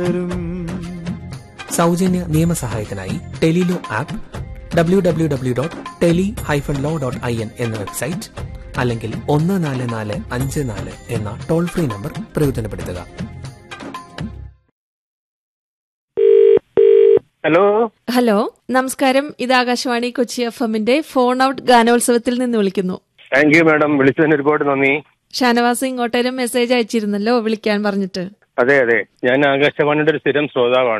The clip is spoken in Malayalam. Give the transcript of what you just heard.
സൗജന്യ നിയമസഹായത്തിനായി tele law app W W W dot tele hyphen law dot I N എന്ന വെബ്സൈറ്റ് അല്ലെങ്കിൽ ഒന്ന് നാല് നാല് അഞ്ച് നാല് എന്ന ടോൾ ഫ്രീ നമ്പർ പ്രയോജനപ്പെടുത്തുക ഹലോ ഹലോ നമസ്കാരം ഇത് ആകാശവാണി കൊച്ചി എഫ് എമ്മിന്റെ ഫോൺ ഔട്ട് ഗാനോത്സവത്തിൽ നിന്ന് വിളിക്കുന്നു താങ്ക് യു മാഡം വിളിച്ചതിന് ഒരുപാട് നന്ദി ഷാനവാസ് ഇങ്ങോട്ടേലും മെസ്സേജ് അയച്ചിരുന്നല്ലോ വിളിക്കാൻ പറഞ്ഞിട്ട് അതെ അതെ ഞാൻ ആകാശവാണിയുടെ ഒരു സ്ഥിരം ശ്രോതാവാണ്